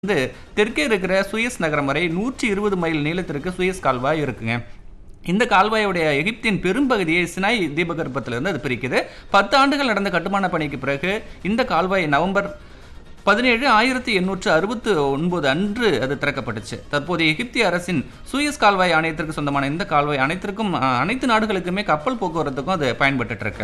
வந்து தெற்கே இருக்கிற சுயஸ் நகரம் வரை நூற்றி இருபது மைல் நீளத்திற்கு சுயஸ் கால்வாய் இருக்குங்க இந்த கால்வாயுடைய எகிப்தின் பெரும்பகுதியை சினாய் தீபகற்பத்திலிருந்து அது பிரிக்குது பத்து ஆண்டுகள் நடந்த கட்டுமான பணிக்கு பிறகு இந்த கால்வாய் நவம்பர் பதினேழு ஆயிரத்தி எண்ணூற்று அறுபத்து ஒன்பது அன்று அது திறக்கப்பட்டுச்சு தற்போதைய எகிப்திய அரசின் சூயஸ் கால்வாய் ஆணையத்திற்கு சொந்தமான இந்த கால்வாய் அனைத்திற்கும் அஹ், அனைத்து நாடுகளுக்குமே கப்பல் போக்குவரத்துக்கும் அது பயன்பட்டுட்டு இருக்கு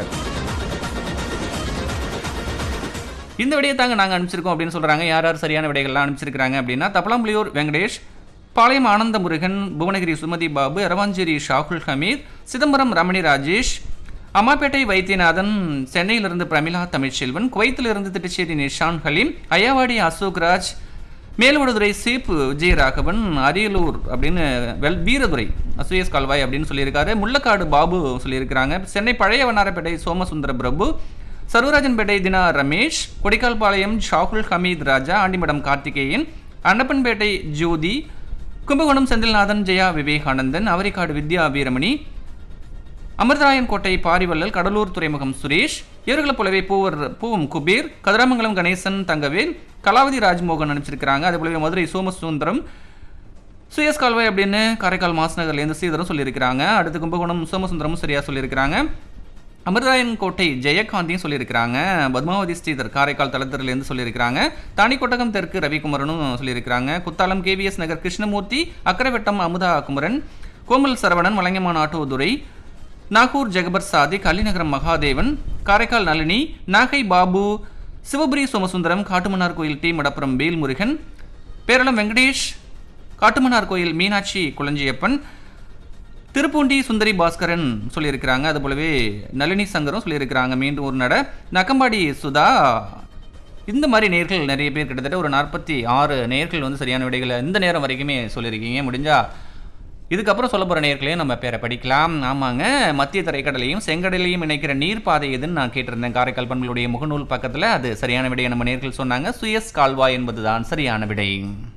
இந்த விடையை தாங்க நாங்கள் அனுப்பிச்சிருக்கோம் அப்படின்னு சொல்கிறாங்க யார் யார் சரியான விடைகள்லாம் அனுப்பிச்சிருக்கிறாங்க அப்படின்னா தப்பலாம்புலியூர் வெங்கடேஷ் பாளையம் ஆனந்த முருகன் புவனகிரி சுமதி பாபு ரவாஞ்சேரி ஷாகுல் ஹமீத் சிதம்பரம் ரமணி ராஜேஷ் அம்மாப்பேட்டை வைத்தியநாதன் சென்னையிலிருந்து பிரமிளா தமிழ்ச்செல்வன் குவைத்திலிருந்து திட்டுச்சேரி நிஷான் ஹலீம் ஐயாவாடி அசோக் ராஜ் மேல்வடுதுறை சீப்பு விஜயராகவன் அரியலூர் அப்படின்னு வெல் வீரதுரை சுயஸ் கால்வாய் அப்படின்னு சொல்லியிருக்காரு முள்ளக்காடு பாபு சொல்லியிருக்கிறாங்க சென்னை பழைய வண்ணாரப்பேட்டை சோமசுந்தர பிரபு சர்வராஜன்பேட்டை தினா ரமேஷ் கொடிக்கால்பாளையம் ஷாகுல் ஹமீத் ராஜா ஆண்டிமடம் கார்த்திகேயன் அன்னப்பன்பேட்டை ஜோதி கும்பகோணம் செந்தில்நாதன் ஜெயா விவேகானந்தன் அவரிக்காடு வித்யா வீரமணி அமிர்தராயன் கோட்டை பாரிவள்ளல் கடலூர் துறைமுகம் சுரேஷ் இவர்களைப் போலவே பூவர் பூவம் குபீர் கதிராமங்கலம் கணேசன் தங்கவேல் கலாவதி ராஜ்மோகன் அனுப்பிச்சிருக்கிறாங்க அதே போலவே மதுரை சோமசுந்தரம் சுயஸ் கால்வாய் அப்படின்னு காரைக்கால் மாஸ்நகர்லேருந்து ஸ்ரீதரும் சொல்லியிருக்கிறாங்க அடுத்து கும்பகோணம் சோமசுந்தரமும் சரியாக சொல்லியிருக்கிறாங்க அமிர்தராயன் கோட்டை ஜெயகாந்தியும் சொல்லியிருக்கிறாங்க பத்மாவதி ஸ்ரீதர் காரைக்கால் தளத்திலிருந்து சொல்லியிருக்கிறாங்க தாணிக்கொட்டகம் தெற்கு ரவிக்குமரனும் சொல்லியிருக்கிறாங்க குத்தாலம் கேவிஎஸ் நகர் கிருஷ்ணமூர்த்தி அக்கரவட்டம் அமுதா குமரன் கோமல் சரவணன் வலங்கமான் ஆட்டோதுரை நாகூர் ஜெகபர் சாதிக் அலிநகரம் மகாதேவன் காரைக்கால் நளினி நாகை பாபு சிவபுரி சோமசுந்தரம் காட்டுமன்னார் கோயில் டி மடப்புரம் வேல்முருகன் பேரளம் வெங்கடேஷ் காட்டுமன்னார் கோயில் மீனாட்சி குளஞ்சியப்பன் திருப்பூண்டி சுந்தரி பாஸ்கரன் சொல்லியிருக்கிறாங்க அது போலவே நளினி சங்கரும் சொல்லியிருக்கிறாங்க மீண்டும் ஒரு நட நக்கம்பாடி சுதா இந்த மாதிரி நேர்கள் நிறைய பேர் கிட்டத்தட்ட ஒரு நாற்பத்தி ஆறு நேர்கள் வந்து சரியான விடைகளை இந்த நேரம் வரைக்குமே சொல்லியிருக்கீங்க முடிஞ்சா இதுக்கப்புறம் சொல்ல போகிற நேர்களையும் நம்ம பேரை படிக்கலாம் ஆமாங்க மத்திய தரைக்கடலையும் செங்கடலையும் இணைக்கிற நீர்ப்பாதை எதுன்னு நான் கேட்டிருந்தேன் காரைக்கால் பண்புகளுடைய முகநூல் பக்கத்தில் அது சரியான விடையை நம்ம நேர்கள் சொன்னாங்க சுயஸ் கால்வாய் என்பதுதான் சரியான விடை